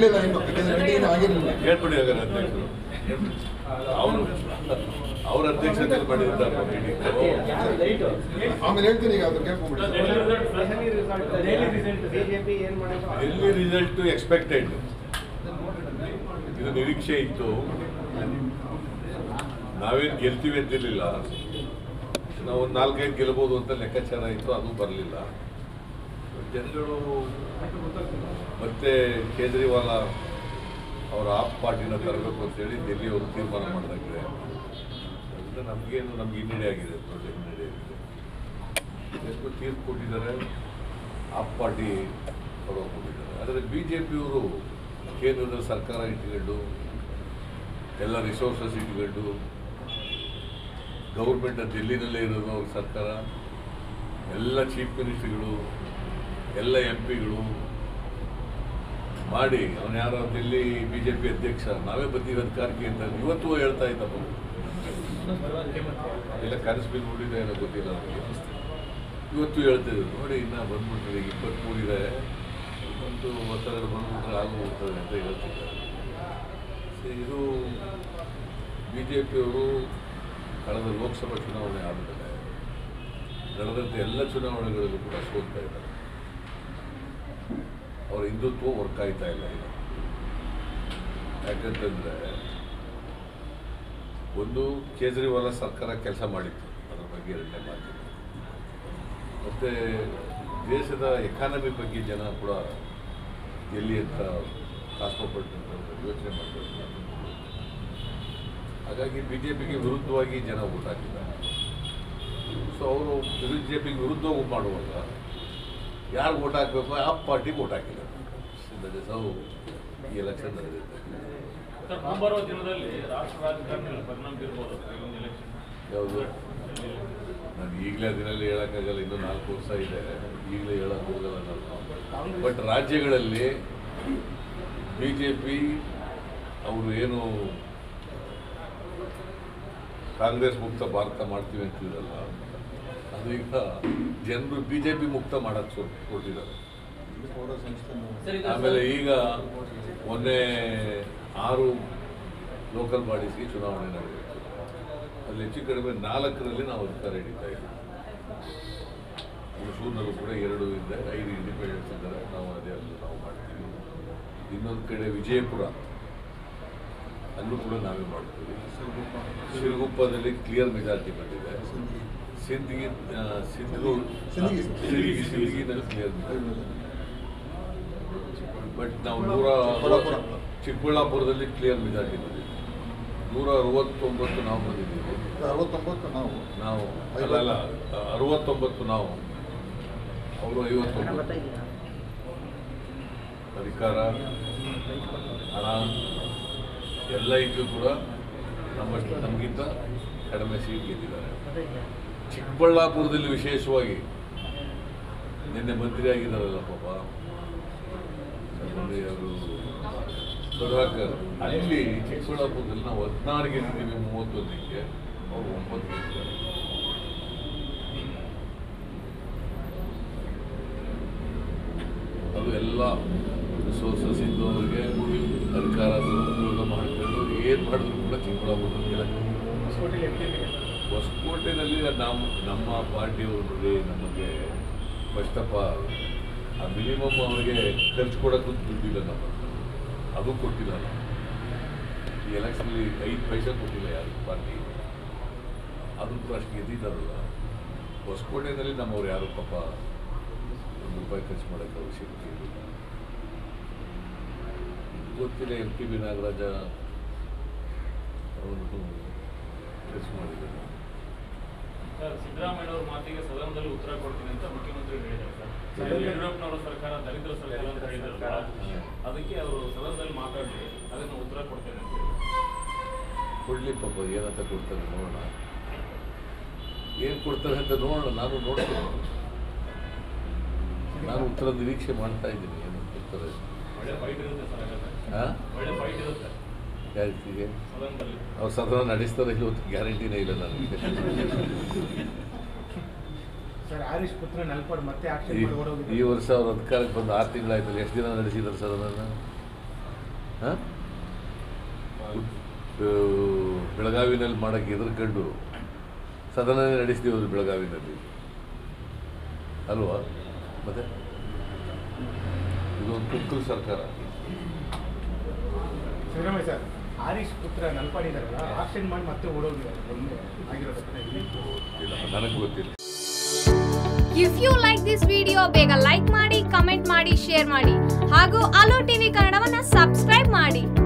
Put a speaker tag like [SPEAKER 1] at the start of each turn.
[SPEAKER 1] ಹೇಳಿಲ್ಲ ಇನ್ನು ಯಾಕಂದ್ರೆ ಮೀಟಿಂಗ್ ಆಗಿರಲಿಲ್ಲ
[SPEAKER 2] ಹೇಳ್ಬಿಡಿ ಹಾಗಾದ್ರೆ ಅಧ್ಯಕ್ಷರು ಅವರು ಅವ್ರ ಅಧ್ಯಕ್ಷತೆಯಲ್ಲಿ ಮಾಡಿರ್ತಾರೆ ಮೀಟಿಂಗ್
[SPEAKER 1] ಆಮೇಲೆ ಹೇಳ್ತೀನಿ ಈಗ ಅದನ್ನ ಕೇಳ್ಕೊಂಡ್ಬಿಡಿ
[SPEAKER 3] ಬಿಜೆಪಿ ಏನ್ ಮಾಡೋದು
[SPEAKER 2] ಎಲ್ಲಿ ರಿಸಲ್ಟ್ ಎಕ್ಸ್ಪೆಕ್ಟೆಡ್ ಇದು ನಿರೀಕ್ಷೆ ಇತ್ತು ನಾವೇನು ಗೆಲ್ತೀವಿ ಅಂತಿರ್ಲಿಲ್ಲ ನಾವು ಒಂದು ನಾಲ್ಕೈದು ಗೆಲ್ಬೋದು ಅಂತ ಲೆಕ್ಕಾಚಾರ ಇತ್ತು ಅದು ಬರಲಿಲ್ಲ ಜನಗಳು ಮತ್ತೆ ಕೇಜ್ರಿವಾಲ ಅವರ ಆಪ್ ಪಾರ್ಟಿನ ತರಬೇಕು ಅಂತೇಳಿ ಡೆಲ್ಲಿ ಅವರು ತೀರ್ಮಾನ ಮಾಡಿದಾಗಿದೆ ಅದರಿಂದ ನಮಗೇನು ನಮ್ಗೆ ಹಿನ್ನಡೆ ಆಗಿದೆ ದೊಡ್ಡ ಹಿನ್ನಡೆ ಆಗಿದೆ ಎಷ್ಟು ತೀರ್ಪು ಕೊಟ್ಟಿದ್ದಾರೆ ಆಪ್ ಪಾರ್ಟಿ ಹೊರಗೆ ಹೋಗಿದ್ದಾರೆ ಆದರೆ ಬಿ ಜೆ ಪಿಯವರು ಕೇಂದ್ರದ ಸರ್ಕಾರ ಇಟ್ಕೊಂಡು ಎಲ್ಲ ರಿಸೋರ್ಸಸ್ ಇಟ್ಕೊಂಡು ಗೌರ್ಮೆಂಟ್ ಡೆಲ್ಲಿನಲ್ಲೇ ಇರೋದು ಅವ್ರ ಸರ್ಕಾರ ಎಲ್ಲ ಚೀಫ್ ಮಿನಿಸ್ಟ್ರಿಗಳು ಎಲ್ಲ ಎಂ ಪಿಗಳು ಮಾಡಿ ಅವನು ಯಾರೋ ಡೆಲ್ಲಿ ಬಿ ಜೆ ಪಿ ಅಧ್ಯಕ್ಷ ನಾವೇ ಬರ್ತೀವಿ ಅಧಿಕಾರಕ್ಕೆ ಅಂತ ಇವತ್ತು ಹೇಳ್ತಾ ಇದ್ದಪ್ಪ ಇಲ್ಲ ಕನಸು ಬಿದ್ದುಬಿಟ್ಟಿದೆ ಏನೋ ಗೊತ್ತಿಲ್ಲ ನನಗೆ ಇವತ್ತು ಹೇಳ್ತಿದ್ರು ನೋಡಿ ಇನ್ನ ಬಂದ್ಬಿಟ್ರೆ ಇಪ್ಪತ್ತ್ಮೂರು ಇದೆ ಒಂದು ಒತ್ತಡ ಬಂದ್ಬಿಟ್ರೆ ಆಗು ಹೋಗ್ತದೆ ಅಂತ ಹೇಳ್ತಿದ್ದಾರೆ ಸೊ ಇದು ಬಿ ಜೆ ಪಿಯವರು ಕಳೆದ ಲೋಕಸಭಾ ಚುನಾವಣೆ ಆದಮೇಲೆ ನಡೆದಂಥ ಎಲ್ಲ ಚುನಾವಣೆಗಳಲ್ಲೂ ಕೂಡ ಸೋಲ್ತಾ ಇದ್ದಾರೆ ಅವರ ಹಿಂದುತ್ವ ವರ್ಕ್ ಆಯ್ತಾ ಇಲ್ಲ ಈಗ ಯಾಕಂತಂದರೆ ಒಂದು ಕೇಜ್ರಿವಾಲ ಸರ್ಕಾರ ಕೆಲಸ ಮಾಡಿತ್ತು ಅದ್ರ ಬಗ್ಗೆ ಎರಡನೇ ಮಾತಿಲ್ಲ ಮತ್ತು ದೇಶದ ಎಕಾನಮಿ ಬಗ್ಗೆ ಜನ ಕೂಡ ಎಲ್ಲಿ ಅಂತ ಕಾಸ್ಮೋಪಾಲಿಟನ್ ಯೋಚನೆ ಮಾಡಬೇಕು ಹಾಗಾಗಿ ಬಿ ಜೆ ಪಿಗೆ ವಿರುದ್ಧವಾಗಿ ಜನ ಓಟ್ ಹಾಕಿದ್ದಾರೆ ಸೊ ಅವರು ಬಿ ಜೆ ಪಿಗೆ ವಿರುದ್ಧ ಮಾಡುವಾಗ ಯಾರು ಓಟ್ ಹಾಕಬೇಕು ಆ ಪಾರ್ಟಿಗೆ ಓಟ್ ಹಾಕಿದ್ದಾರೆ ದಟ್ ಇಸ್ ಹೌ ಈ ಎಲೆಕ್ಷನ್ ನಡೆದಿದೆ
[SPEAKER 4] ಸರ್ ಮುಂಬರುವ ದಿನದಲ್ಲಿ ರಾಷ್ಟ್ರ ರಾಜಕಾರಣದಲ್ಲಿ ಪರಿಣಾಮ ಬೀರ್ಬೋದು ಈ ಒಂದು ಎಲೆಕ್ಷನ್
[SPEAKER 2] ಯಾವುದು ನಾನು ಈಗಲೇ ದಿನಲ್ಲಿ ಹೇಳೋಕ್ಕಾಗಲ್ಲ ಇನ್ನೂ ನಾಲ್ಕು ವರ್ಷ ಇದೆ ಈಗಲೇ ಹೇಳೋಕೆ ಹೋಗಲ್ಲ ನಾನು ಬಟ್ ರಾಜ್ಯಗಳಲ್ಲಿ ಬಿ ಜೆ ಪಿ ಅವರು ಏನು ಕಾಂಗ್ರೆಸ್ ಮುಕ್ತ ಭಾರತ ಮಾಡ್ತೀವಿ ಅಂತಿದ್ರಲ್ಲ ಅದು ಈಗ ಜನರು ಬಿ ಜೆ ಪಿ ಮುಕ್ತ ಮಾಡೋಕ್ಕೆ ಕೊಟ್ಟಿದ್ದಾರೆ ಆಮೇಲೆ ಈಗ ಮೊನ್ನೆ ಆರು ಲೋಕಲ್ ಬಾಡೀಸ್ಗೆ ಚುನಾವಣೆ ನಡೆದಿತ್ತು ಅಲ್ಲಿ ಹೆಚ್ಚು ಕಡಿಮೆ ನಾಲ್ಕರಲ್ಲಿ ನಾವು ಅಧಿಕಾರ ಹಿಡಿತಾ ಇದ್ದೀವಿ ಹುಣಸೂರಿನಲ್ಲೂ ಕೂಡ ಎರಡು ಇದೆ ಐದು ಇಂಡಿಪೆಂಡೆನ್ಸ್ ಇದ್ದಾರೆ ನಾವು ಅದೇ ಅಲ್ಲೂ ನಾವು ಮಾಡ್ತೀವಿ ಇನ್ನೊಂದು ಕಡೆ ವಿಜಯಪುರ ಅಲ್ಲೂ ಕೂಡ ನಾವೇ ಮಾಡ್ತೀವಿ ಸಿರುಗುಪ್ಪದಲ್ಲಿ ಕ್ಲಿಯರ್ ಮೆಜಾರಿಟಿ ಬಂದಿದೆ ಸಿಂದಗಿ ಆ, ಸಿಂಧೂರು
[SPEAKER 1] ಸಿಂದಗಿ.
[SPEAKER 2] ಸಿಂದಗಿ ಸಿಂದಗಿನಲ್ಲಿ ಕ್ಲಿಯರ್ ಮೆಜಾರಿಟಿ ಬಟ್ ನಾವು ನೂರ
[SPEAKER 1] ಚಿಕ್ಕಬಳ್ಳಾಪುರ.
[SPEAKER 2] ಚಿಕ್ಕಬಳ್ಳಾಪುರದಲ್ಲಿ ಕ್ಲಿಯರ್ ಮೆಜಾರಿಟಿ ಬಂದಿದೆ ನೂರ ಅರವತ್ತೊಂಬತ್ತು ನಾವು ಬಂದಿದ್ದೀವಿ
[SPEAKER 1] ಅರವತ್ತೊಂಬತ್ತು ನಾವು
[SPEAKER 2] ನಾವು ಅಲ್ಲ ಅಲ್ಲ ಅರವತ್ತೊಂಬತ್ತು ನಾವು ಅವರು ಐವತ್ತೊಂಬತ್ತು ಅಧಿಕಾರ ಹಣ ಎಲ್ಲ ಇದ್ದು ಕೂಡ ನಮ್ಮಷ್ಟು ನಮಗಿಂತ ಕಡಿಮೆ ಸೀಟ್ ಗೆದ್ದಿದ್ದಾರೆ ಚಿಕ್ಕಬಳ್ಳಾಪುರದಲ್ಲಿ ವಿಶೇಷವಾಗಿ ನಿನ್ನೆ ಮಂತ್ರಿ ಆಗಿದ್ದಾರಲ್ಲ ಪಾಪ ಮಂತ್ರಿ ಅವರು ಸುಧಾಕರ್ ಅಲ್ಲಿ ಚಿಕ್ಕಬಳ್ಳಾಪುರದಲ್ಲಿ ನಾವು ಹದಿನಾರು ಗೆದ್ದಿದ್ದೀವಿ ಮೂವತ್ತೊಂದಕ್ಕೆ ಅವರು ಒಂಬತ್ತು ಗೆದ್ದಿದ್ದಾರೆ ಅದು ಎಲ್ಲ ರಿಸೋರ್ಸಸ್ ಇದ್ದವರಿಗೆ ಅಧಿಕಾರ ದುರುಪಯೋಗ ಮಾಡ್ಕೊಂಡು ಏನು ಮಾಡಿದ್ರು ಕೂಡ ಚಿಕ್ಕಬಳ್ಳಾಪುರದಲ್ಲಿ ಹೊಸಕೋಟೆನಲ್ಲಿ ನಮ್ಮ ನಮ್ಮ ಪಾರ್ಟಿಯವರು ನೋಡಿ ನಮಗೆ ಫಸ್ಟ್ ಆಫ್ ಆಲ್ ಆ ಮಿನಿಮಮ್ ಅವರಿಗೆ ಖರ್ಚು ಕೊಡೋಕ್ಕೂ ದುಡ್ಡಿಲ್ಲ ನಮ್ಮ ಹತ್ರ. ಅದು ಕೊಟ್ಟಿಲ್ಲ ನಾವು ಈ ಎಲೆಕ್ಷನಲ್ಲಿ ಐದು ಪೈಸೆ ಕೊಟ್ಟಿಲ್ಲ ಯಾರು ಪಾರ್ಟಿ ಅದು ಕೂಡ ಅಷ್ಟು ಗೆದ್ದಿದ್ದಾರಲ್ಲ ಹೊಸಕೋಟೆನಲ್ಲಿ ನಮ್ಮವ್ರು ಯಾರು ಪಾಪ ಒಂದು ರೂಪಾಯಿ ಖರ್ಚು ಮಾಡೋಕ್ಕೆ ಅವಶ್ಯಕತೆ ಇರಲಿಲ್ಲ ಗೊತ್ತಿಲ್ಲ ಎಂ ಟಿ ಬಿ ನಾಗರಾಜ ಅವರು ಖರ್ಚು ಮಾಡಿದ್ದಾರೆ
[SPEAKER 4] ಸರ್ ಸಿದ್ದರಾಮಯ್ಯ ಅವರ ಮಾತಿಗೆ ಸದನದಲ್ಲಿ ಉತ್ತರ ಕೊಡ್ತೀನಿ ಅಂತ ಮುಖ್ಯಮಂತ್ರಿ ಹೇಳಿದ್ದಾರೆ ಸರ್ ಯಡಿಯೂರಪ್ಪನವರ ಸರ್ಕಾರ ದರಿದ್ರ ಸರ್ಕಾರ ಅಂತ ಹೇಳಿದ್ರಲ್ಲ ಅದಕ್ಕೆ ಅವರು ಸದನದಲ್ಲಿ ಮಾತಾಡಿ ಅದನ್ನು ಉತ್ತರ ಕೊಡ್ತೇನೆ ಅಂತ ಹೇಳಿದ್ರು.
[SPEAKER 2] ಕೊಡ್ಲಿ ಪಾಪ ಏನಂತ ಕೊಡ್ತಾರೆ ನೋಡೋಣ ಏನು ಕೊಡ್ತಾರೆ ಅಂತ ನೋಡೋಣ ನಾನು ನೋಡ್ತೀನಿ ನಾನು ಉತ್ತರ ನಿರೀಕ್ಷೆ ಮಾಡ್ತಾ ಇದ್ದೀನಿ ಏನು ಕೊಡ್ತಾರೆ
[SPEAKER 4] ಒಳ್ಳೆ ಫೈಟ್ ಇರುತ್ತೆ ಸರ್ ಹಾಗಾದ್ರೆ
[SPEAKER 2] ಹಾಂ
[SPEAKER 4] ಒಳ್ಳೆ ಫೈಟ್ ಇರುತ್ತೆ
[SPEAKER 2] ಯಾರಿಗೆ
[SPEAKER 4] ಸದನದಲ್ಲಿ
[SPEAKER 2] ಅವ್ರು ಸದನ ನಡೆಸ್ತಾರೆ ಇವತ್ತು ಗ್ಯಾರಂಟಿನೇ ಇಲ್ಲ ನನಗೆ
[SPEAKER 3] ಸರ್ ಹರೀಶ್ ಪುತ್ರ ನಲ್ಪಾಡ್ ಮತ್ತೆ ಆಕ್ಷನ್
[SPEAKER 2] ಈ-
[SPEAKER 3] ಮಾಡಿ ಓಡೋಗಿದ್ದಾರೆ.
[SPEAKER 2] ಈ ವರ್ಷ ಅವ್ರ ಅಧಿಕಾರಕ್ಕೆ ಬಂದು ಆರು ತಿಂಗಳಾಯ್ತಲ್ಲ ಎಷ್ಟು ದಿನ ನಡೆಸಿದ್ದಾರೆ ಸದನ ಹಾಂ ಬೆಳಗಾವಿನಲ್ಲಿ ಮಾಡೋಕ್ಕೆ ಎದುರ್ಕೊಂಡು ಸದನನೇ ನಡೆಸ್ತೀವಿ ಅದು ಬೆಳಗಾವಿನಲ್ಲಿ ಅಲ್ವಾ ಮತ್ತೆ ಇದೊಂದು ತುರ್ತು ಸರ್ಕಾರ
[SPEAKER 3] ಸಿದ್ದರಾಮಯ್ಯ ಸರ್ ಹರೀಶ್ ಪುತ್ರ ನಲ್ಪಾಡಿ ಇದಾರಲ್ಲ ಆಕ್ಷನ್ ಮಾಡಿ ಮತ್ತೆ ಓಡೋಗಿದ್ದಾರೆ ಒಂದೇ ಆಗಿರೋ ಘಟನೆ ಇಲ್ಲಿ.
[SPEAKER 2] ಇಲ್ಲ ನನಗೆ ಗೊತ್ತಿಲ್ಲ
[SPEAKER 5] if you like this video ಬೇಗ ಲೈಕ್ ಮಾಡಿ ಕಮೆಂಟ್ ಮಾಡಿ ಶೇರ್ ಮಾಡಿ ಹಾಗೂ ಅಲೋ ಟಿವಿ ಕನ್ನಡವನ್ನ ಸಬ್ಸ್ಕ್ರೈಬ್ ಮಾಡಿ